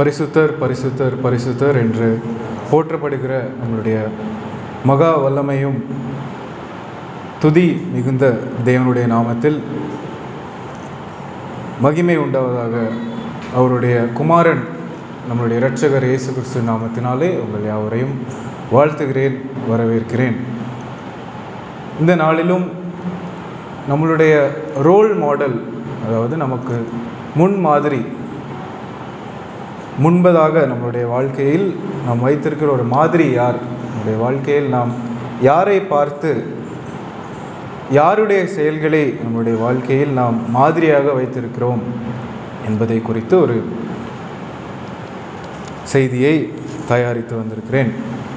பரிசுத்தர் பரிசுத்தர் பரிசுத்தர் என்று போற்றப்படுகிற நம்மளுடைய மகா வல்லமையும் துதி மிகுந்த தேவனுடைய நாமத்தில் மகிமை உண்டாவதாக அவருடைய குமாரன் நம்மளுடைய இரட்சகர் இயேசு கிறிஸ்து நாமத்தினாலே உங்கள் யாவரையும் வாழ்த்துகிறேன் வரவேற்கிறேன் இந்த நாளிலும் நம்மளுடைய ரோல் மாடல் அதாவது நமக்கு முன் மாதிரி முன்பதாக நம்மளுடைய வாழ்க்கையில் நாம் வைத்திருக்கிற ஒரு மாதிரி யார் நம்முடைய வாழ்க்கையில் நாம் யாரை பார்த்து யாருடைய செயல்களை நம்முடைய வாழ்க்கையில் நாம் மாதிரியாக வைத்திருக்கிறோம் என்பதை குறித்து ஒரு செய்தியை தயாரித்து வந்திருக்கிறேன்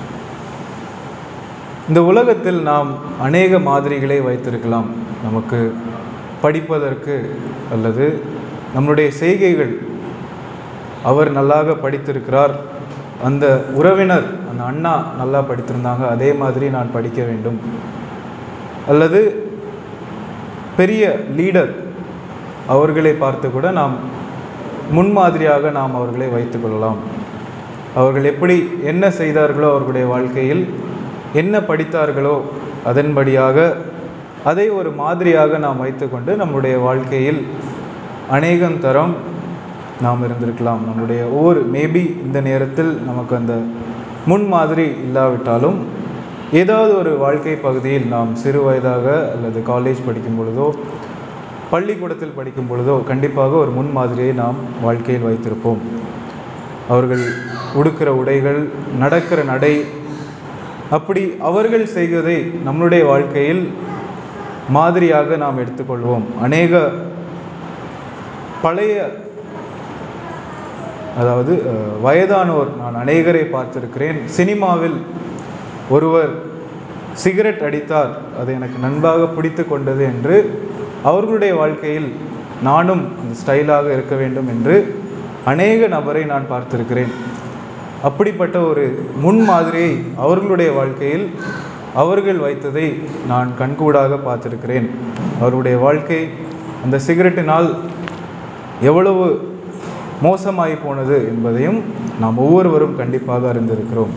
இந்த உலகத்தில் நாம் அநேக மாதிரிகளை வைத்திருக்கலாம் நமக்கு படிப்பதற்கு அல்லது நம்முடைய செய்கைகள் அவர் நல்லாக படித்திருக்கிறார் அந்த உறவினர் அந்த அண்ணா நல்லா படித்திருந்தாங்க அதே மாதிரி நான் படிக்க வேண்டும் அல்லது பெரிய லீடர் அவர்களை பார்த்து கூட நாம் முன்மாதிரியாக நாம் அவர்களை வைத்துக்கொள்ளலாம் அவர்கள் எப்படி என்ன செய்தார்களோ அவர்களுடைய வாழ்க்கையில் என்ன படித்தார்களோ அதன்படியாக அதை ஒரு மாதிரியாக நாம் வைத்துக்கொண்டு நம்முடைய வாழ்க்கையில் அநேகம் தரம் நாம் இருந்திருக்கலாம் நம்முடைய ஒவ்வொரு மேபி இந்த நேரத்தில் நமக்கு அந்த முன்மாதிரி இல்லாவிட்டாலும் ஏதாவது ஒரு வாழ்க்கை பகுதியில் நாம் சிறு வயதாக அல்லது காலேஜ் படிக்கும் பொழுதோ பள்ளிக்கூடத்தில் படிக்கும் பொழுதோ கண்டிப்பாக ஒரு முன்மாதிரியை நாம் வாழ்க்கையில் வைத்திருப்போம் அவர்கள் உடுக்கிற உடைகள் நடக்கிற நடை அப்படி அவர்கள் செய்வதை நம்முடைய வாழ்க்கையில் மாதிரியாக நாம் எடுத்துக்கொள்வோம் அநேக பழைய அதாவது அஹ், வயதானோர் நான் அநேகரை பார்த்திருக்கிறேன் சினிமாவில் ஒருவர் சிகரெட் அடித்தார் அது எனக்கு நன்பாக பிடித்து கொண்டது என்று அவர்களுடைய வாழ்க்கையில் நானும் அந்த ஸ்டைலாக இருக்க வேண்டும் என்று அநேக நபரை நான் பார்த்திருக்கிறேன் அப்படிப்பட்ட ஒரு முன்மாதிரியை அவர்களுடைய வாழ்க்கையில் அவர்கள் வைத்ததை நான் கண்கூடாக பார்த்திருக்கிறேன் அவருடைய வாழ்க்கை அந்த சிகரெட்டினால் எவ்வளவு மோசமாகி போனது என்பதையும் நாம் ஒவ்வொருவரும் கண்டிப்பாக அறிந்திருக்கிறோம்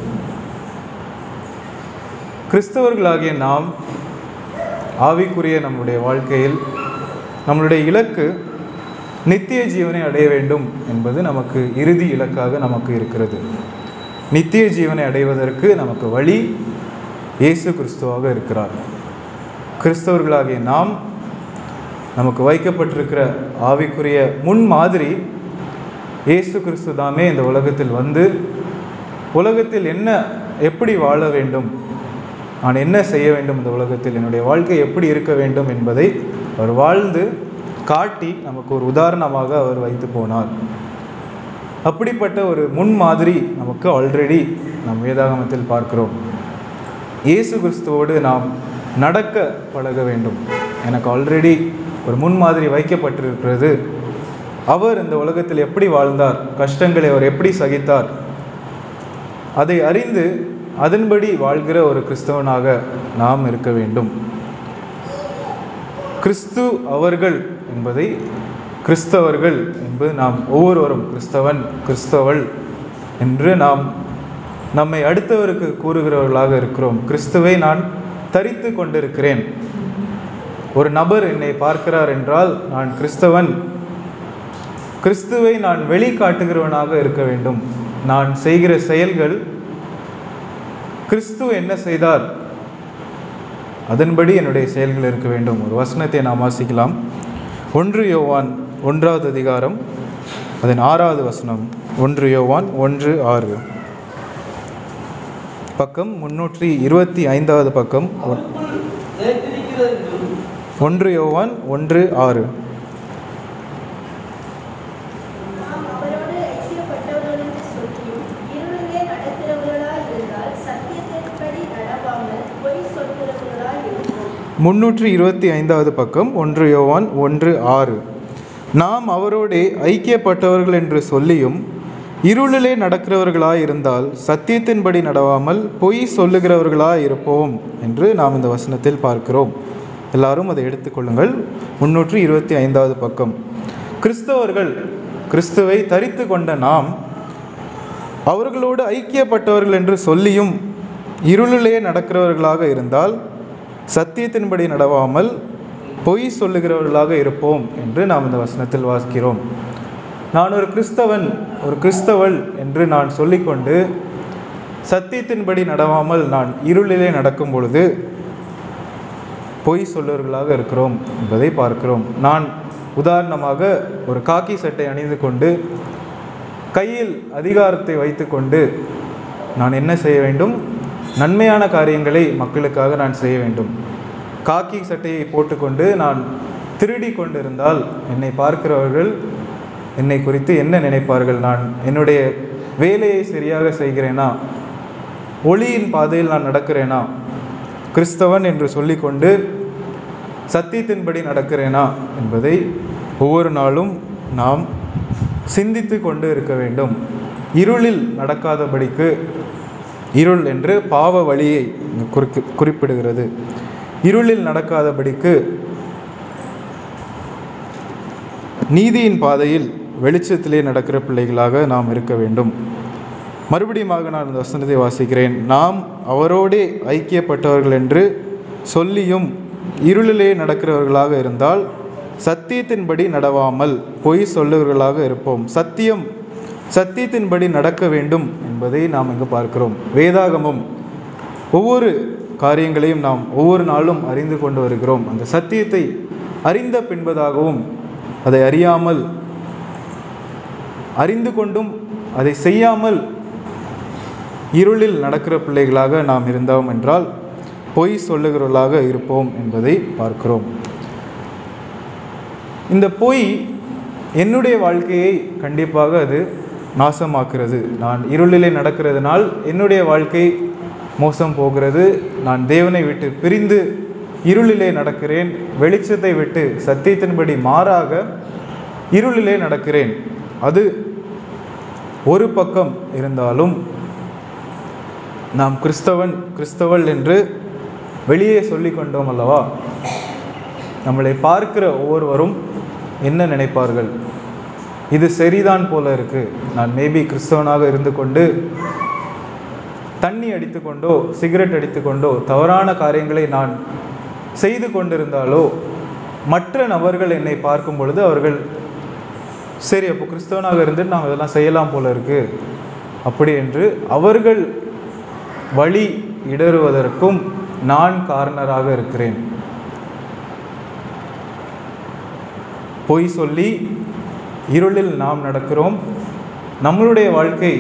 கிறிஸ்தவர்களாகிய நாம் ஆவிக்குரிய நம்முடைய வாழ்க்கையில் நம்மளுடைய இலக்கு நித்திய ஜீவனை அடைய வேண்டும் என்பது நமக்கு இறுதி இலக்காக நமக்கு இருக்கிறது நித்திய ஜீவனை அடைவதற்கு நமக்கு வழி இயேசு கிறிஸ்துவாக இருக்கிறார் கிறிஸ்தவர்களாகிய நாம் நமக்கு வைக்கப்பட்டிருக்கிற ஆவிக்குரிய முன் மாதிரி இயேசு கிறிஸ்து தாமே இந்த உலகத்தில் வந்து உலகத்தில் என்ன எப்படி வாழ வேண்டும் நான் என்ன செய்ய வேண்டும் இந்த உலகத்தில் என்னுடைய வாழ்க்கை எப்படி இருக்க வேண்டும் என்பதை அவர் வாழ்ந்து காட்டி நமக்கு ஒரு உதாரணமாக அவர் வைத்து போனார் அப்படிப்பட்ட ஒரு முன்மாதிரி நமக்கு ஆல்ரெடி நம் வேதாகமத்தில் பார்க்கிறோம் இயேசு கிறிஸ்துவோடு நாம் நடக்க பழக வேண்டும் எனக்கு ஆல்ரெடி ஒரு முன்மாதிரி வைக்கப்பட்டிருக்கிறது அவர் இந்த உலகத்தில் எப்படி வாழ்ந்தார் கஷ்டங்களை அவர் எப்படி சகித்தார் அதை அறிந்து அதன்படி வாழ்கிற ஒரு கிறிஸ்தவனாக நாம் இருக்க வேண்டும் கிறிஸ்து அவர்கள் என்பதை கிறிஸ்தவர்கள் என்பது நாம் ஒவ்வொருவரும் கிறிஸ்தவன் கிறிஸ்தவள் என்று நாம் நம்மை அடுத்தவருக்கு கூறுகிறவர்களாக இருக்கிறோம் கிறிஸ்துவை நான் தரித்து கொண்டிருக்கிறேன் ஒரு நபர் என்னை பார்க்கிறார் என்றால் நான் கிறிஸ்தவன் கிறிஸ்துவை நான் வெளிக்காட்டுகிறவனாக இருக்க வேண்டும் நான் செய்கிற செயல்கள் கிறிஸ்து என்ன செய்தார் அதன்படி என்னுடைய செயல்கள் இருக்க வேண்டும் ஒரு வசனத்தை நாம் வாசிக்கலாம் ஒன்று யோவான் ஒன்றாவது அதிகாரம் அதன் ஆறாவது வசனம் ஒன்று யோவான் ஒன்று ஆறு பக்கம் முன்னூற்றி இருபத்தி ஐந்தாவது பக்கம் ஒன்- நிலைத்திருக்கிறது என்றும் ஒன்று யோவான் ஒன்று ஆறு நாம் அவரோடு ஐக்கியப்பட்டவர்கள் என்று சொல்லியும் இருளிலே நடக்கிறவர்களாய் இருந்தால் சத்தியத்தின்படி நடவாமல் பொய் சொல்கிறவர்களாய் இருப்போம் முன்னூற்றி இருபத்தி ஐந்தாவது பக்கம் ஒன்று யோவான் ஒன்று ஆறு நாம் அவரோடே ஐக்கியப்பட்டவர்கள் என்று சொல்லியும் இருளிலே நடக்கிறவர்களாய் இருந்தால் சத்தியத்தின்படி நடவாமல் பொய் சொல்லுகிறவர்களாய் இருப்போம் என்று நாம் இந்த வசனத்தில் பார்க்கிறோம் எல்லாரும் அதை எடுத்துக்கொள்ளுங்கள் முன்னூற்றி இருபத்தி ஐந்தாவது பக்கம் கிறிஸ்தவர்கள் கிறிஸ்துவை தரித்து கொண்ட நாம் அவர்களோடு ஐக்கியப்பட்டவர்கள் என்று சொல்லியும் இருளிலே நடக்கிறவர்களாக இருந்தால் சத்தியத்தின்படி நடவாமல் பொய் சொல்லுகிறவர்களாக இருப்போம் என்று நாம் இந்த வசனத்தில் வாசிக்கிறோம் நான் ஒரு கிறிஸ்தவன் ஒரு கிறிஸ்தவள் என்று நான் சொல்லிக்கொண்டு சத்தியத்தின்படி நடவாமல் நான் இருளிலே நடக்கும் பொழுது பொய் சொல்லுவர்களாக இருக்கிறோம் என்பதை பார்க்கிறோம் நான் உதாரணமாக ஒரு காக்கி சட்டை அணிந்து கொண்டு கையில் அதிகாரத்தை வைத்துக்கொண்டு நான் என்ன செய்ய வேண்டும் நன்மையான காரியங்களை மக்களுக்காக நான் செய்ய வேண்டும் காக்கி சட்டையை போட்டுக்கொண்டு நான் திருடி கொண்டிருந்தால் என்னை பார்க்கிறவர்கள் என்னை குறித்து என்ன நினைப்பார்கள் நான் என்னுடைய வேலையை சரியாக செய்கிறேனா ஒளியின் பாதையில் நான் நடக்கிறேனா கிறிஸ்தவன் என்று சொல்லிக்கொண்டு சத்தியத்தின்படி நடக்கிறேனா என்பதை ஒவ்வொரு நாளும் நாம் சிந்தித்து கொண்டு இருக்க வேண்டும் இருளில் நடக்காதபடிக்கு இருள் என்று பாவ வழியை இங்கு குறிக்கு குறிப்பிடுகிறது இருளில் நடக்காதபடிக்கு நீதியின் பாதையில் வெளிச்சத்திலே நடக்கிற பிள்ளைகளாக நாம் இருக்க வேண்டும் மறுபடியுமாக நான் இந்த வசனத்தை வாசிக்கிறேன் நாம் அவரோடே ஐக்கியப்பட்டவர்கள் என்று சொல்லியும் இருளிலே நடக்கிறவர்களாக இருந்தால் சத்தியத்தின்படி நடவாமல் பொய் சொல்லுவர்களாக இருப்போம் சத்தியம் சத்தியத்தின்படி நடக்க வேண்டும் என்பதை நாம் இங்கு பார்க்கிறோம் வேதாகமம் ஒவ்வொரு காரியங்களையும் நாம் ஒவ்வொரு நாளும் அறிந்து கொண்டு வருகிறோம் அந்த சத்தியத்தை அறிந்த பின்பதாகவும் அதை அறியாமல் அறிந்து கொண்டும் அதை செய்யாமல் இருளில் நடக்கிற பிள்ளைகளாக நாம் இருந்தோம் என்றால் பொய் சொல்லுகிறவர்களாக இருப்போம் என்பதை பார்க்கிறோம் இந்த பொய் என்னுடைய வாழ்க்கையை கண்டிப்பாக அது நாசமாக்குறது நான் இருளிலே நடக்கிறதுனால் என்னுடைய வாழ்க்கை மோசம் போகிறது நான் தேவனை விட்டு பிரிந்து இருளிலே நடக்கிறேன் வெளிச்சத்தை விட்டு சத்தியத்தின்படி மாறாக இருளிலே நடக்கிறேன் அது ஒரு பக்கம் இருந்தாலும் நாம் கிறிஸ்தவன் கிறிஸ்தவள் என்று வெளியே சொல்லி கொண்டோம் அல்லவா நம்மளை பார்க்கிற ஒவ்வொருவரும் என்ன நினைப்பார்கள் இது சரிதான் போல இருக்கு நான் மேபி கிறிஸ்தவனாக இருந்து கொண்டு தண்ணி அடித்துக்கொண்டோ சிகரெட் அடித்துக்கொண்டோ தவறான காரியங்களை நான் செய்து கொண்டிருந்தாலோ மற்ற நபர்கள் என்னை பார்க்கும் பொழுது அவர்கள் சரி அப்போ கிறிஸ்தவனாக இருந்துட்டு நாம் இதெல்லாம் செய்யலாம் போல இருக்கு அப்படி என்று அவர்கள் வழி இடறுவதற்கும் நான் காரணராக இருக்கிறேன் பொய் சொல்லி இருளில் நாம் நடக்கிறோம் நம்மளுடைய வாழ்க்கை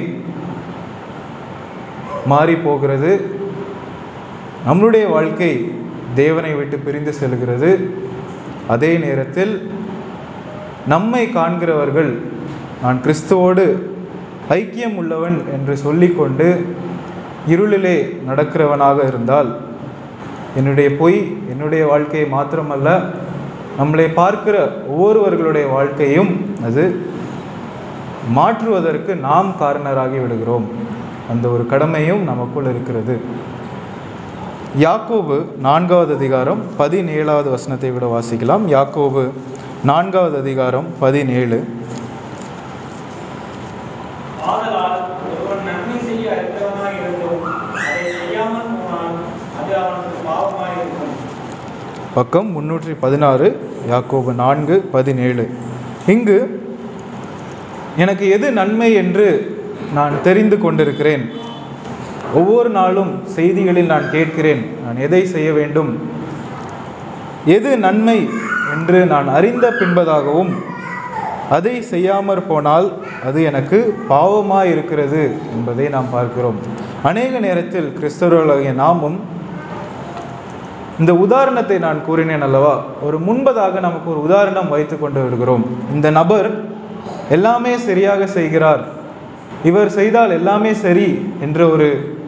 மாறி போகிறது நம்மளுடைய வாழ்க்கை தேவனை விட்டு பிரிந்து செல்கிறது அதே நேரத்தில் நம்மை காண்கிறவர்கள் நான் கிறிஸ்துவோடு ஐக்கியம் உள்ளவன் என்று சொல்லிக்கொண்டு இருளிலே நடக்கிறவனாக இருந்தால் என்னுடைய பொய் என்னுடைய வாழ்க்கையை மாத்திரமல்ல நம்மளை பார்க்கிற ஒவ்வொருவர்களுடைய வாழ்க்கையும் அது மாற்றுவதற்கு நாம் காரணராகி விடுகிறோம் அந்த ஒரு கடமையும் நமக்குள் இருக்கிறது யாக்கோபு நான்காவது அதிகாரம் பதினேழாவது வசனத்தை விட வாசிக்கலாம் யாக்கோபு நான்காவது அதிகாரம் பதினேழு ஆதலால் ஒருவன் நன்மை செய்ய அறிந்தவனாய் இருந்தும் அதை செய்யாமல் போனால் அது அவனுக்கு பாவமாய் இருக்கும் பக்கம் முன்னூற்றி பதினாறு யாக்கோபு நான்கு பதினேழு இங்கு எனக்கு எது நன்மை என்று நான் தெரிந்து கொண்டிருக்கிறேன் ஒவ்வொரு நாளும் செய்திகளில் நான் கேட்கிறேன் நான் எதை செய்ய வேண்டும் எது நன்மை என்று நான் அறிந்த பின்பதாகவும் அதை செய்யாமற் போனால் அது எனக்கு பாவமாக இருக்கிறது என்பதை நாம் பார்க்கிறோம் அநேக நேரத்தில் கிறிஸ்தவர்களாகிய நாமும் இந்த உதாரணத்தை நான் கூறினேன் அல்லவா ஒரு முன்பதாக நமக்கு ஒரு உதாரணம் வைத்து கொண்டு வருகிறோம் இந்த நபர் எல்லாமே சரியாக செய்கிறார் இவர் செய்தால் எல்லாமே சரி என்ற ஒரு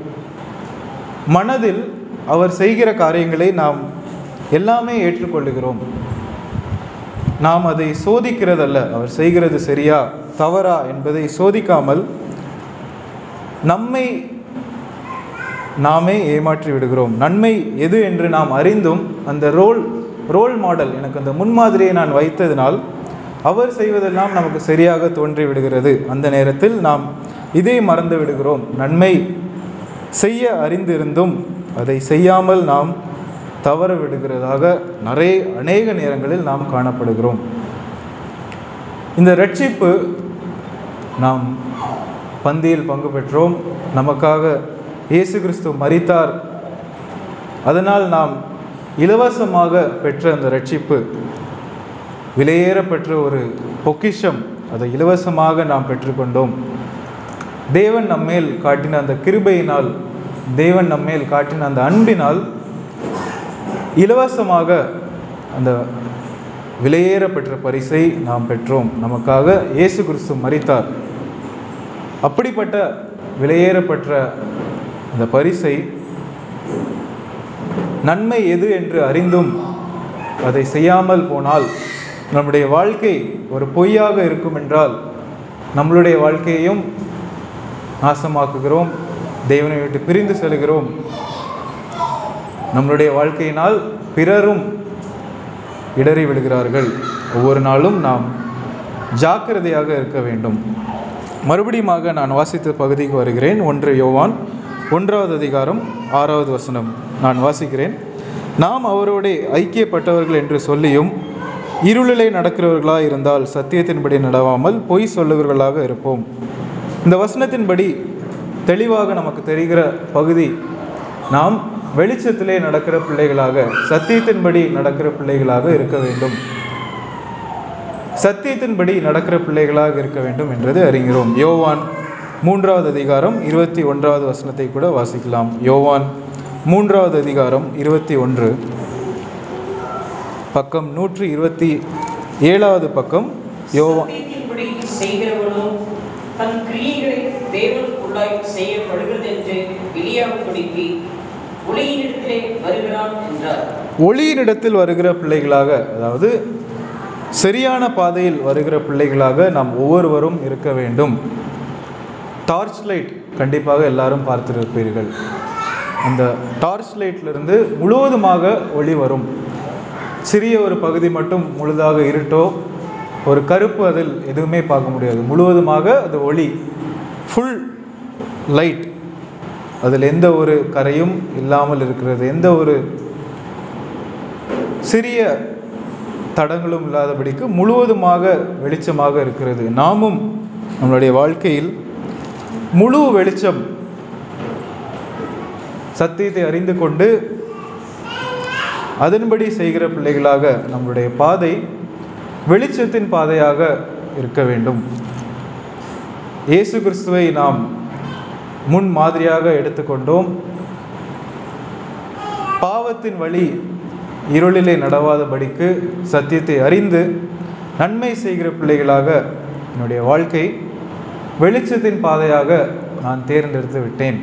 மனதில் அவர் செய்கிற காரியங்களை நாம் எல்லாமே ஏற்றுக்கொள்ளுகிறோம் நாம் அதை சோதிக்கிறதல்ல அவர் செய்கிறது சரியா தவறா என்பதை சோதிக்காமல் நம்மை நாமே ஏமாற்றி விடுகிறோம் நன்மை எது என்று நாம் அறிந்தும் அந்த ரோல் ரோல் மாடல் எனக்கு அந்த முன்மாதிரியை நான் வைத்ததினால் அவர் செய்வதெல்லாம் நமக்கு சரியாக தோன்றி விடுகிறது அந்த நேரத்தில் நாம் இதை மறந்து விடுகிறோம் நன்மை செய்ய அறிந்திருந்தும் அதை செய்யாமல் நாம் தவற விடுகிறதாக நிறைய அநேக நேரங்களில் நாம் காணப்படுகிறோம் இந்த ரட்சிப்பு நாம் பந்தியில் பங்கு பெற்றோம் நமக்காக இயேசு கிறிஸ்து மரித்தார் அதனால் நாம் இலவசமாக பெற்ற அந்த ரட்சிப்பு விலையேற பெற்ற ஒரு பொக்கிஷம் அதை இலவசமாக நாம் பெற்றுக்கொண்டோம் தேவன் நம்மேல் காட்டின அந்த கிருபையினால் தேவன் நம்மேல் காட்டின அந்த அன்பினால் இலவசமாக அந்த விலையேற பெற்ற பரிசை நாம் பெற்றோம் நமக்காக இயேசு கிறிஸ்து மரித்தார் அப்படிப்பட்ட விலையேற பெற்ற அந்த பரிசை நன்மை எது என்று அறிந்தும் அதை செய்யாமல் போனால் நம்முடைய வாழ்க்கை ஒரு பொய்யாக இருக்கும் என்றால் நம்மளுடைய வாழ்க்கையையும் நாசமாக்குகிறோம் தேவனை விட்டு பிரிந்து செல்கிறோம் நம்மளுடைய வாழ்க்கையினால் பிறரும் இடறி விடுகிறார்கள் ஒவ்வொரு நாளும் நாம் ஜாக்கிரதையாக இருக்க வேண்டும் மறுபடியுமாக நான் வாசித்த பகுதிக்கு வருகிறேன் ஒன்று யோவான் ஒன்றாவது அதிகாரம் ஆறாவது வசனம் நான் வாசிக்கிறேன் நாம் அவரோட ஐக்கியப்பட்டவர்கள் என்று சொல்லியும் இருளிலே நடக்கிறவர்களாக இருந்தால் சத்தியத்தின்படி நடவாமல் பொய் சொல்லுகிறவர்களாக இருப்போம் இந்த வசனத்தின்படி தெளிவாக நமக்கு தெரிகிற பகுதி நாம் வெளிச்சத்திலே நடக்கிற பிள்ளைகளாக சத்தியத்தின்படி நடக்கிற பிள்ளைகளாக இருக்க வேண்டும் சத்தியத்தின்படி நடக்கிற பிள்ளைகளாக இருக்க வேண்டும் என்றது அறிகிறோம் யோவான் மூன்றாவது அதிகாரம் இருபத்தி ஒன்றாவது வசனத்தை கூட வாசிக்கலாம் யோவான் மூன்றாவது அதிகாரம் இருபத்தி ஒன்று பக்கம் நூற்றி இருபத்தி ஏழாவது பக்கம் யோவான் சத்தியத்தின்படி செய்கிறவனோ தன் கிரியைகளை தேவனுக்குள்ளாய் செய்யப்படுகிறது என்று வெளியாகும்படிக்கு ஒளியினிடத்திலே வருகிறான் என்றார் ஒளியினிடத்தில் வருகிற பிள்ளைகளாக அதாவது சரியான பாதையில் வருகிற பிள்ளைகளாக நாம் ஒவ்வொருவரும் இருக்க வேண்டும் டார்ச் லைட் கண்டிப்பாக எல்லாரும் பார்த்திருப்பீர்கள் அந்த டார்ச் லைட்லேருந்து முழுவதுமாக ஒளி வரும் சிறிய ஒரு பகுதி மட்டும் முழுதாக இருட்டோ ஒரு கருப்பு அதில் எதுவுமே பார்க்க முடியாது முழுவதுமாக அது ஒளி ஃபுல் லைட் அதில் எந்த ஒரு கரையும் இல்லாமல் இருக்கிறது எந்த ஒரு சிறிய தடங்களும் இல்லாதபடிக்கு முழுவதுமாக வெளிச்சமாக இருக்கிறது நாமும் நம்மளுடைய வாழ்க்கையில் முழு வெளிச்சம் சத்தியத்தை அறிந்து கொண்டு அதன்படி செய்கிற பிள்ளைகளாக நம்மளுடைய பாதை வெளிச்சத்தின் பாதையாக இருக்க வேண்டும் இயேசு கிறிஸ்துவை நாம் முன் மாதிரியாக எடுத்துக்கொண்டோம் பாவத்தின் வழி இருளிலே நடவாதபடிக்கு சத்தியத்தை அறிந்து நன்மை செய்கிற பிள்ளைகளாக என்னுடைய வாழ்க்கை வெளிச்சத்தின் பாதையாக நான் தேர்ந்தெடுத்து விட்டேன்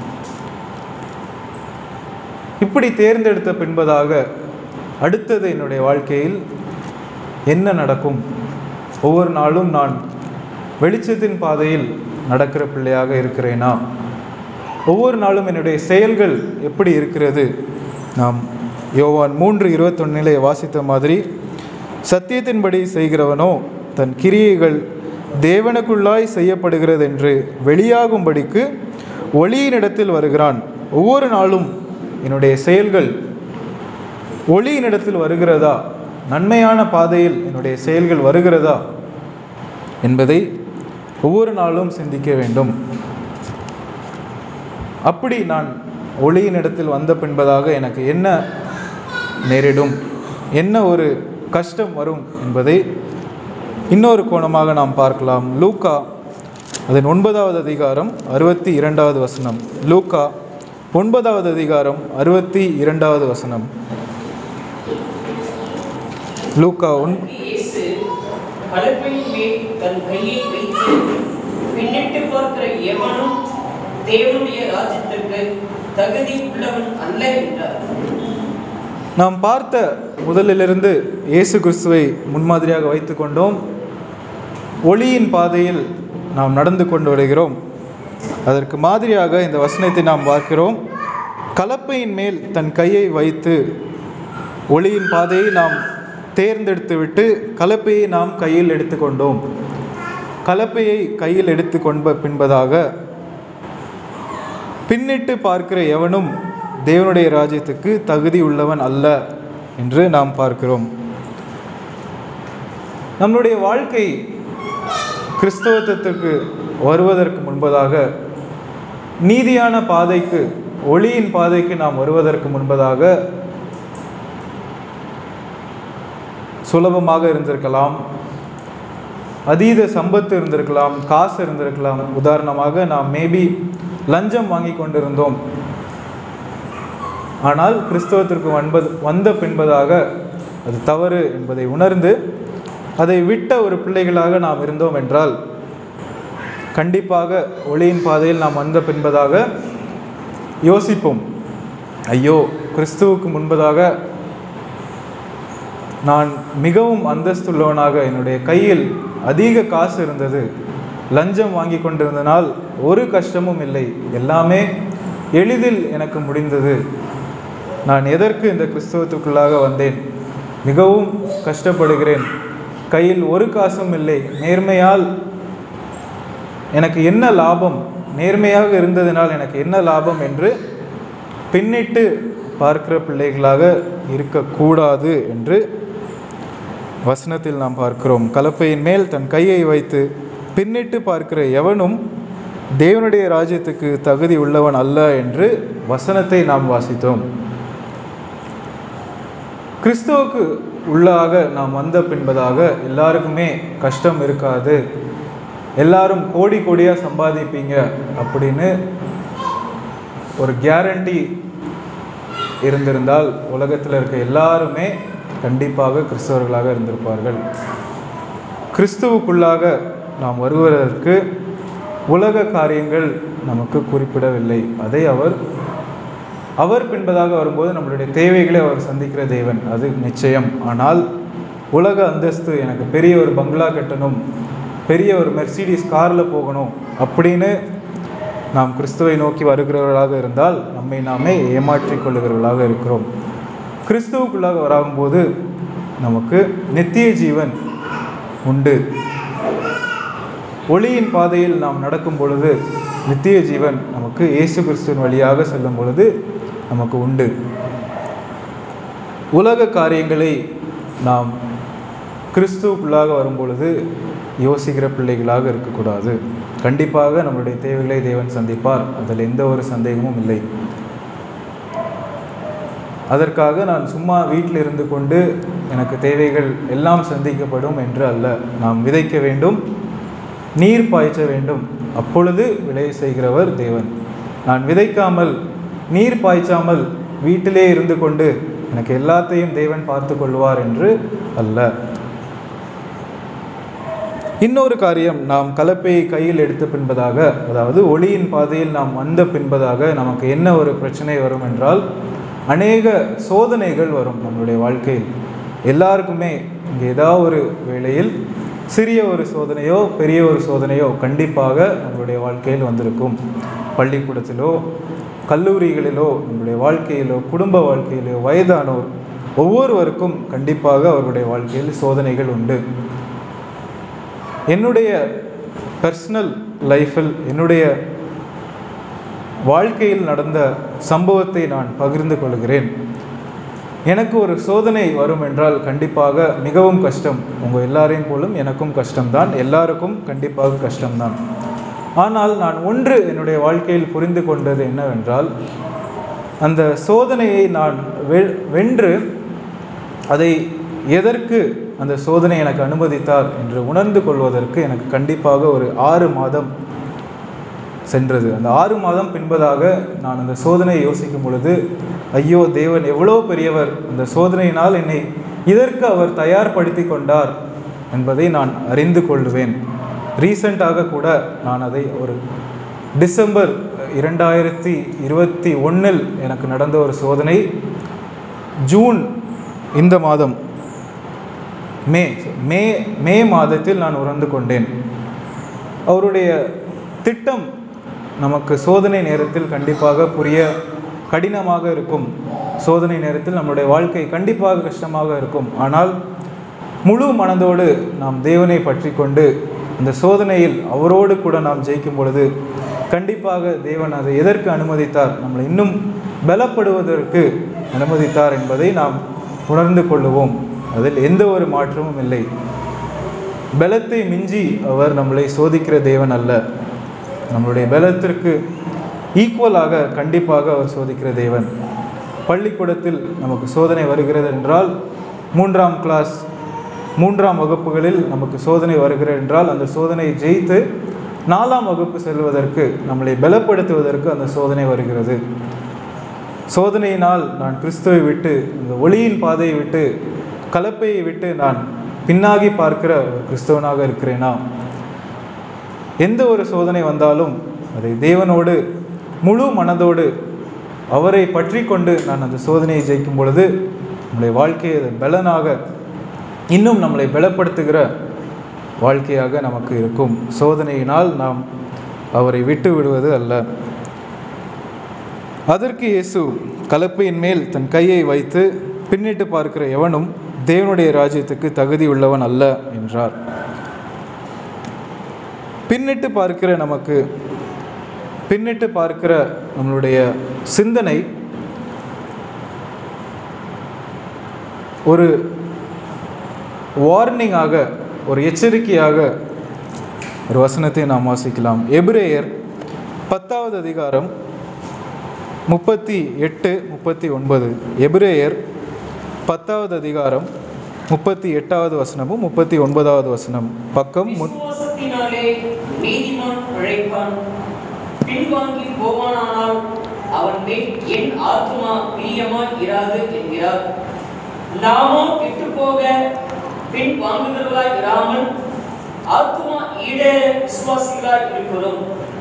இப்படி தேர்ந்தெடுத்த பின்பதாக அடுத்தது என்னுடைய வாழ்க்கையில் என்ன நடக்கும் ஒவ்வொரு நாளும் நான் வெளிச்சத்தின் பாதையில் நடக்கிற பிள்ளையாக இருக்கிறேனா ஒவ்வொரு நாளும் என்னுடைய செயல்கள் எப்படி இருக்கிறது நாம் யோவான் மூன்று இருபத்தொன்னிலே வாசித்த மாதிரி சத்தியத்தின்படி செய்கிறவனோ தன் கிரியைகள் தேவனுக்குள்ளாய் செய்யப்படுகிறது என்று வெளியாகும்படிக்கு ஒளியினிடத்தில் வருகிறான் ஒவ்வொரு நாளும் என்னுடைய செயல்கள் ஒளியினிடத்தில் வருகிறதா நன்மையான பாதையில் என்னுடைய செயல்கள் வருகிறதா என்பதை ஒவ்வொரு நாளும் சிந்திக்க வேண்டும் அப்படி நான் ஒளியினிடத்தில் வந்த பின்பதாக எனக்கு என்ன நேரிடும் என்ன ஒரு கஷ்டம் வரும் என்பதை இன்னொரு கோணமாக நாம் பார்க்கலாம் லூக்கா அதன் ஒன்பதாவது அதிகாரம் அறுபத்தி இரண்டாவது வசனம் லூக்கா ஒன்பதாவது அதிகாரம் அறுபத்தி இரண்டாவது வசனம் லூக்கா ஒன் இயேசு கலப்பையின் மேல் தன் கையை வைத்து பின்னிட்டு பார்க்கிற எவனும் தேவனுடைய ராஜ்யத்திற்கு தகுதி உள்ளவன் அல்ல என்றார் நாம் பார்த்த முதலிலிருந்து இயேசு கிறிஸ்துவை முன்மாதிரியாக வைத்துக்கொண்டோம் ஒளியின் பாதையில் நாம் நடந்து கொண்டு வருகிறோம் அதற்கு மாதிரியாக இந்த வசனத்தை நாம் பார்க்கிறோம் கலப்பையின் மேல் தன் கையை வைத்து ஒளியின் பாதையை நாம் தேர்ந்தெடுத்து விட்டு கலப்பையை நாம் கையில் எடுத்துக்கொண்டோம் கலப்பையை கையில் எடுத்து கொண்ப பின்பதாக பின்னிட்டு பார்க்கிற எவனும் தேவனுடைய ராஜ்யத்துக்கு தகுதி உள்ளவன் அல்ல என்று நாம் பார்க்கிறோம் நம்முடைய வாழ்க்கை கிறிஸ்தவத்திற்கு வருவதற்கு முன்பதாக நீதியான பாதைக்கு ஒளியின் பாதைக்கு நாம் வருவதற்கு முன்பதாக சுலபமாக இருந்திருக்கலாம் அதீத சம்பத்து இருந்திருக்கலாம் காசு இருந்திருக்கலாம் உதாரணமாக நாம் மேபி லஞ்சம் வாங்கி கொண்டிருந்தோம் ஆனால் கிறிஸ்தவத்திற்கு வன்பது வந்த பின்பதாக அது தவறு என்பதை உணர்ந்து அதை விட்ட ஒரு பிள்ளைகளாக நாம் இருந்தோம் என்றால் கண்டிப்பாக ஒளியின் பாதையில் நாம் வந்த பின்பதாக யோசிப்போம் ஐயோ கிறிஸ்துவுக்கு முன்பதாக நான் மிகவும் அந்தஸ்துள்ளவனாக என்னுடைய கையில் அதிக காசு இருந்தது லஞ்சம் வாங்கி கொண்டிருந்தனால் ஒரு கஷ்டமும் இல்லை எல்லாமே எளிதில் எனக்கு முடிந்தது நான் எதற்கு இந்த கிறிஸ்தவத்துக்குள்ளாக வந்தேன் மிகவும் கஷ்டப்படுகிறேன் கையில் ஒரு காசும் இல்லை நேர்மையால் எனக்கு என்ன லாபம் நேர்மையாக இருந்ததினால் எனக்கு என்ன லாபம் என்று பின்னிட்டு பார்க்கிற பிள்ளைகளாக இருக்கக்கூடாது என்று வசனத்தில் நாம் பார்க்கிறோம் கலப்பையின் மேல் தன் கையை வைத்து பின்னிட்டு பார்க்கிற எவனும் தேவனுடைய ராஜ்யத்துக்கு தகுதி உள்ளவன் அல்ல என்று வசனத்தை நாம் வாசித்தோம் கிறிஸ்துவுக்கு உள்ளாக நாம் வந்த பின்பதாக எல்லாருக்குமே கஷ்டம் இருக்காது எல்லாரும் கோடி கோடியாக சம்பாதிப்பீங்க அப்படின்னு ஒரு கேரண்டி இருந்திருந்தால் உலகத்தில் இருக்க எல்லாருமே கண்டிப்பாக கிறிஸ்தவர்களாக இருந்திருப்பார்கள் கிறிஸ்துவுக்குள்ளாக நாம் வருவதற்கு உலக காரியங்கள் நமக்கு குறிப்பிடவில்லை அதை அவர் அவர் பின்பதாக வரும்போது நம்மளுடைய தேவைகளை அவர் சந்திக்கிற தேவன் அது நிச்சயம் ஆனால் உலக அந்தஸ்து எனக்கு பெரிய ஒரு பங்களா கட்டணும் பெரிய ஒரு மெர்சிடிஸ் காரில் போகணும் அப்படின்னு நாம் கிறிஸ்துவை நோக்கி வருகிறவர்களாக இருந்தால் நம்மை நாமே ஏமாற்றிக் கொள்ளுகிறவர்களாக இருக்கிறோம் கிறிஸ்துவுக்குள்ளாக வராகும்போது நமக்கு நித்திய ஜீவன் உண்டு ஒளியின் பாதையில் நாம் நடக்கும் பொழுது நித்திய ஜீவன் நமக்கு இயேசு கிறிஸ்துவின் வழியாக செல்லும் பொழுது நமக்கு உண்டு உலக காரியங்களை நாம் கிறிஸ்துவுக்குள்ளாக வரும் பொழுது யோசிக்கிற பிள்ளைகளாக இருக்கக்கூடாது கண்டிப்பாக நம்மளுடைய தேவைகளை தேவன் சந்திப்பார் அதில் எந்த ஒரு சந்தேகமும் இல்லை அதற்காக நான் சும்மா வீட்டில் இருந்து கொண்டு எனக்கு தேவைகள் எல்லாம் சந்திக்கப்படும் என்று அல்ல நாம் விதைக்க வேண்டும் நீர் பாய்ச்ச வேண்டும் அப்பொழுது விளைய செய்கிறவர் தேவன் நான் விதைக்காமல் நீர் பாய்ச்சாமல் வீட்டிலே இருந்து கொண்டு எனக்கு எல்லாத்தையும் தேவன் பார்த்து கொள்வார் என்று அல்ல இன்னொரு காரியம் நாம் கலப்பையை கையில் எடுத்த பின்பதாக அதாவது ஒளியின் பாதையில் நாம் வந்த பின்பதாக நமக்கு என்ன ஒரு பிரச்சனை வரும் என்றால் அநேக சோதனைகள் வரும் நம்மளுடைய வாழ்க்கையில் எல்லாருக்குமே இங்கே ஏதாவது ஒரு வேளையில் சிறிய ஒரு சோதனையோ பெரிய ஒரு சோதனையோ கண்டிப்பாக நம்மளுடைய வாழ்க்கையில் வந்திருக்கும் பள்ளிக்கூடத்திலோ கல்லூரிகளிலோ நம்முடைய வாழ்க்கையிலோ குடும்ப வாழ்க்கையிலோ வயதானோர் ஒவ்வொருவருக்கும் கண்டிப்பாக அவர்களுடைய வாழ்க்கையில் சோதனைகள் உண்டு என்னுடைய பர்சனல் லைஃப்பில் என்னுடைய வாழ்க்கையில் நடந்த சம்பவத்தை நான் பகிர்ந்து கொள்கிறேன் எனக்கு ஒரு சோதனை வரும் என்றால் கண்டிப்பாக மிகவும் கஷ்டம் உங்கள் எல்லாரையும் போலும் எனக்கும் கஷ்டம்தான் எல்லாருக்கும் கண்டிப்பாக கஷ்டம்தான் ஆனால் நான் ஒன்று என்னுடைய வாழ்க்கையில் புரிந்து கொண்டது என்னவென்றால் அந்த சோதனையை நான் வெ வென்று அதை எதற்கு அந்த சோதனை எனக்கு அனுமதித்தார் என்று உணர்ந்து கொள்வதற்கு எனக்கு கண்டிப்பாக ஒரு ஆறு மாதம் சென்றது அந்த ஆறு மாதம் பின்பதாக நான் அந்த சோதனையை யோசிக்கும் பொழுது ஐயோ தேவன் எவ்வளோ பெரியவர் அந்த சோதனையினால் என்னை இதற்கு அவர் தயார்படுத்தி கொண்டார் என்பதை நான் அறிந்து கொள்வேன் ரீசண்டாக கூட நான் அதை ஒரு டிசம்பர் இரண்டாயிரத்தி இருபத்தி ஒன்றில் எனக்கு நடந்த ஒரு சோதனை ஜூன் இந்த மாதம் மே மே மே மாதத்தில் நான் உணர்ந்து கொண்டேன் அவருடைய திட்டம் நமக்கு சோதனை நேரத்தில் கண்டிப்பாக புரிய கடினமாக இருக்கும் சோதனை நேரத்தில் நம்முடைய வாழ்க்கை கண்டிப்பாக கஷ்டமாக இருக்கும் ஆனால் முழு மனதோடு நாம் தேவனை பற்றி கொண்டு அந்த சோதனையில் அவரோடு கூட நாம் ஜெயிக்கும் பொழுது கண்டிப்பாக தேவன் அதை எதற்கு அனுமதித்தார் நம்மளை இன்னும் பலப்படுவதற்கு அனுமதித்தார் என்பதை நாம் உணர்ந்து கொள்ளுவோம் அதில் எந்த ஒரு மாற்றமும் இல்லை பலத்தை மிஞ்சி அவர் நம்மளை சோதிக்கிற தேவன் அல்ல நம்மளுடைய பலத்திற்கு ஈக்குவலாக கண்டிப்பாக அவர் சோதிக்கிற தேவன் பள்ளிக்கூடத்தில் நமக்கு சோதனை வருகிறது என்றால் மூன்றாம் கிளாஸ் மூன்றாம் வகுப்புகளில் நமக்கு சோதனை வருகிறது என்றால் அந்த சோதனையை ஜெயித்து நாலாம் வகுப்பு செல்வதற்கு நம்மளை பலப்படுத்துவதற்கு அந்த சோதனை வருகிறது சோதனையினால் நான் கிறிஸ்துவை விட்டு இந்த ஒளியின் பாதையை விட்டு கலப்பையை விட்டு நான் பின்னாகி பார்க்கிற ஒரு கிறிஸ்தவனாக இருக்கிறேனா எந்த ஒரு சோதனை வந்தாலும் அதை தேவனோடு முழு மனதோடு அவரை பற்றி கொண்டு நான் அந்த சோதனையை ஜெயிக்கும் பொழுது நம்முடைய வாழ்க்கையை அது பலனாக இன்னும் நம்மளை பலப்படுத்துகிற வாழ்க்கையாக நமக்கு இருக்கும் சோதனையினால் நாம் அவரை விட்டு விடுவது அல்ல அதற்கு இயேசு கலப்பையின் மேல் தன் கையை வைத்து பின்னிட்டு பார்க்கிற எவனும் தேவனுடைய ராஜ்யத்துக்கு தகுதி உள்ளவன் அல்ல என்றார் பின்னிட்டு பார்க்கிற நமக்கு பின்னிட்டு பார்க்கிற நம்மளுடைய சிந்தனை ஒரு வார்னிங்காக ஒரு எச்சரிக்கையாக ஒரு வசனத்தை நாம் வாசிக்கலாம் எபிரேயர் பத்தாவது அதிகாரம் முப்பத்தி எட்டு முப்பத்தி ஒன்பது எபிரேயர் பத்தாவது அதிகாரம் முப்பத்தி எட்டாவது வசனமும் முப்பத்தி ஒன்பதாவது வசனம் பக்கம் மு விசுவாசத்தினாலே நீதிமான் பிழைப்பான் பின்வாங்கி போவானானால் அவன் மேல் என் ஆத்மா பிரியமாய் இராது என்கிறார் நாமோ கெட்டு போக பின் வாங்குகிறவர்களாய் இராமல் ஆத்மா ஈடேற விசுவாசிகளாய் இருக்கிறோம்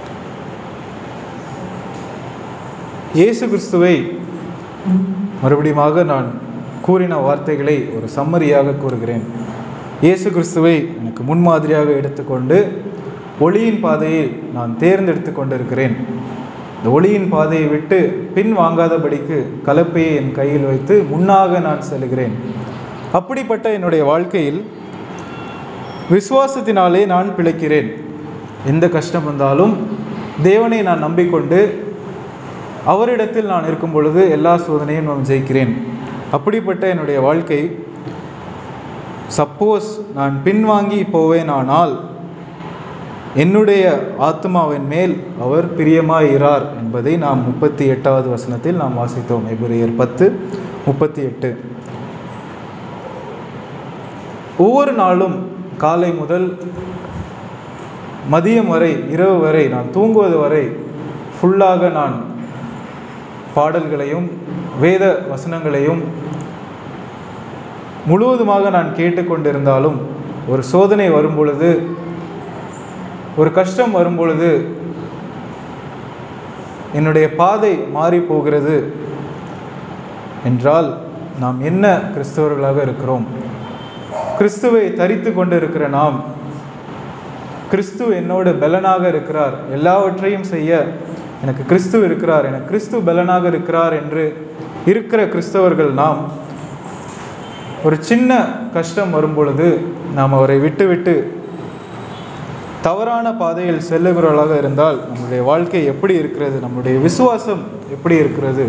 இயேசு கிறிஸ்துவை மறுபடியுமாக நான் கூறின வார்த்தைகளை ஒரு சம்மரியாக கூறுகிறேன் இயேசு கிறிஸ்துவை எனக்கு முன்மாதிரியாக எடுத்துக்கொண்டு ஒளியின் பாதையை நான் தேர்ந்தெடுத்து கொண்டிருக்கிறேன் இந்த ஒளியின் பாதையை விட்டு பின் வாங்காதபடிக்கு கலப்பையை என் கையில் வைத்து முன்னாக நான் செல்கிறேன் அப்படிப்பட்ட என்னுடைய வாழ்க்கையில் விசுவாசத்தினாலே நான் பிழைக்கிறேன் எந்த கஷ்டம் வந்தாலும் தேவனை நான் நம்பிக்கொண்டு அவரிடத்தில் நான் இருக்கும் பொழுது எல்லா சோதனையும் நான் ஜெயிக்கிறேன் அப்படிப்பட்ட என்னுடைய வாழ்க்கை சப்போஸ் நான் பின்வாங்கி போவேனானால் என்னுடைய ஆத்மாவின் மேல் அவர் பிரியமாயிரார் என்பதை நாம் முப்பத்தி எட்டாவது வசனத்தில் நாம் வாசித்தோம் எபிரேயர் பத்து முப்பத்தி எட்டு ஒவ்வொரு நாளும் காலை முதல் மதியம் வரை இரவு வரை நான் தூங்குவது வரை ஃபுல்லாக நான் பாடல்களையும் வேத வசனங்களையும் முழுவதுமாக நான் கேட்டுக்கொண்டிருந்தாலும் ஒரு சோதனை வரும் பொழுது ஒரு கஷ்டம் வரும் பொழுது என்னுடைய பாதை மாறி போகிறது என்றால் நாம் என்ன கிறிஸ்தவர்களாக இருக்கிறோம் கிறிஸ்துவை தரித்து கொண்டிருக்கிற நாம் கிறிஸ்து என்னோடு பலனாக இருக்கிறார் எல்லாவற்றையும் செய்ய எனக்கு கிறிஸ்து இருக்கிறார் எனக்கு கிறிஸ்து பலனாக இருக்கிறார் என்று இருக்கிற கிறிஸ்தவர்கள் நாம் ஒரு சின்ன கஷ்டம் வரும் பொழுது நாம் அவரை விட்டுவிட்டு தவறான பாதையில் செல்லுகிறவர்களாக இருந்தால் நம்முடைய வாழ்க்கை எப்படி இருக்கிறது நம்முடைய விசுவாசம் எப்படி இருக்கிறது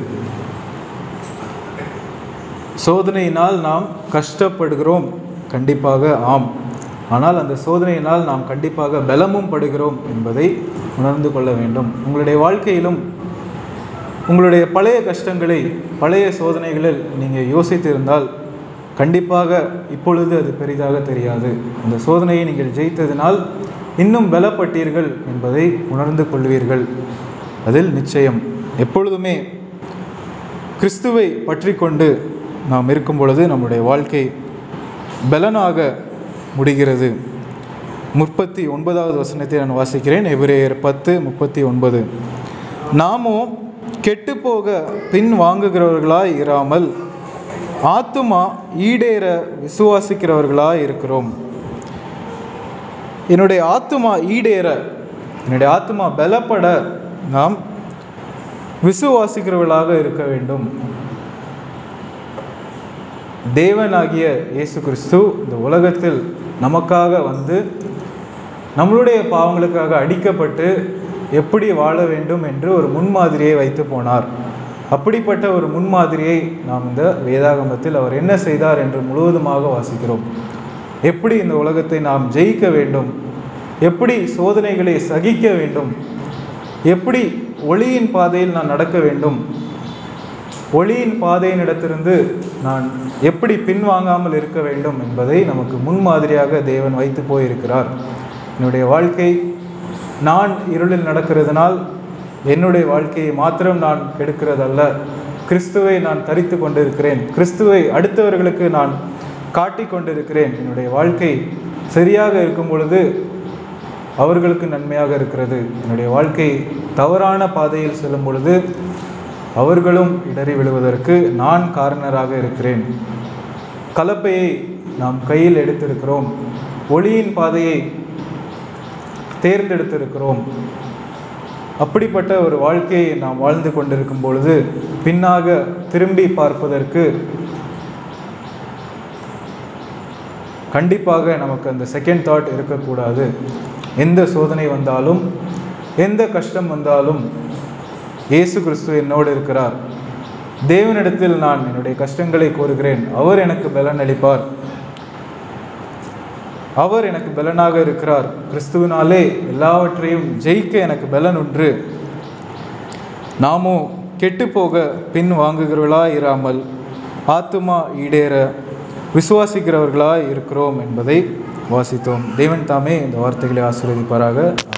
சோதனையினால் நாம் கஷ்டப்படுகிறோம் கண்டிப்பாக ஆம் ஆனால் அந்த சோதனையினால் நாம் கண்டிப்பாக பலமும் படுகிறோம் என்பதை உணர்ந்து கொள்ள வேண்டும் உங்களுடைய வாழ்க்கையிலும் உங்களுடைய பழைய கஷ்டங்களை பழைய சோதனைகளில் நீங்கள் யோசித்திருந்தால் கண்டிப்பாக இப்பொழுது அது பெரிதாக தெரியாது அந்த சோதனையை நீங்கள் ஜெயித்ததினால் இன்னும் பலப்பட்டீர்கள் என்பதை உணர்ந்து கொள்வீர்கள் அதில் நிச்சயம் எப்பொழுதுமே கிறிஸ்துவை பற்றி கொண்டு நாம் இருக்கும் பொழுது நம்முடைய வாழ்க்கை பலனாக முடிகிறது முப்பத்தி ஒன்பதாவது வசனத்தை நான் வாசிக்கிறேன் எபிரேயர் பத்து முப்பத்தி ஒன்பது நாமோ கெட்டுப்போக பின் வாங்குகிறவர்களாய் இராமல் ஆத்துமா ஈடேற விசுவாசிக்கிறவர்களாய் இருக்கிறோம் என்னுடைய ஆத்துமா ஈடேற என்னுடைய ஆத்துமா பலப்பட நாம் விசுவாசிக்கிறவர்களாக இருக்க வேண்டும் தேவனாகிய இயேசு கிறிஸ்து இந்த உலகத்தில் நமக்காக வந்து நம்மளுடைய பாவங்களுக்காக அடிக்கப்பட்டு எப்படி வாழ வேண்டும் என்று ஒரு முன்மாதிரியை வைத்து போனார் அப்படிப்பட்ட ஒரு முன்மாதிரியை நாம் இந்த வேதாகமத்தில் அவர் என்ன செய்தார் என்று முழுவதுமாக வாசிக்கிறோம் எப்படி இந்த உலகத்தை நாம் ஜெயிக்க வேண்டும் எப்படி சோதனைகளை சகிக்க வேண்டும் எப்படி ஒளியின் பாதையில் நான் நடக்க வேண்டும் ஒளியின் பாதையினிடத்திலிருந்து நான் எப்படி பின்வாங்காமல் இருக்க வேண்டும் என்பதை நமக்கு முன்மாதிரியாக தேவன் வைத்து போயிருக்கிறார் என்னுடைய வாழ்க்கை நான் இருளில் நடக்கிறதுனால் என்னுடைய வாழ்க்கையை மாத்திரம் நான் கெடுக்கிறதல்ல கிறிஸ்துவை நான் தரித்து கொண்டிருக்கிறேன் கிறிஸ்துவை அடுத்தவர்களுக்கு நான் காட்டிக் கொண்டிருக்கிறேன் என்னுடைய வாழ்க்கை சரியாக இருக்கும் பொழுது அவர்களுக்கு நன்மையாக இருக்கிறது என்னுடைய வாழ்க்கை தவறான பாதையில் செல்லும் பொழுது அவர்களும் இடறி விழுவதற்கு நான் காரணராக இருக்கிறேன் கலப்பையை நாம் கையில் எடுத்திருக்கிறோம் ஒளியின் பாதையை தேர்ந்தெடுத்திருக்கிறோம் அப்படிப்பட்ட ஒரு வாழ்க்கையை நாம் வாழ்ந்து கொண்டிருக்கும் பொழுது பின்னாக திரும்பி பார்ப்பதற்கு கண்டிப்பாக நமக்கு அந்த செகண்ட் தாட் இருக்கக்கூடாது எந்த சோதனை வந்தாலும் எந்த கஷ்டம் வந்தாலும் இயேசு கிறிஸ்து என்னோடு இருக்கிறார் தேவனிடத்தில் நான் என்னுடைய கஷ்டங்களை கூறுகிறேன் அவர் எனக்கு பலன் அளிப்பார் அவர் எனக்கு பலனாக இருக்கிறார் கிறிஸ்துவினாலே எல்லாவற்றையும் ஜெயிக்க எனக்கு பலன் உண்டு நாமோ கெட்டுப்போக பின் வாங்குகிறவர்களாய் இராமல் ஆத்துமா ஈடேற விசுவாசிக்கிறவர்களாய் இருக்கிறோம் என்பதை வாசித்தோம் தேவன் தாமே இந்த வார்த்தைகளை ஆசீர்வதிப்பாராக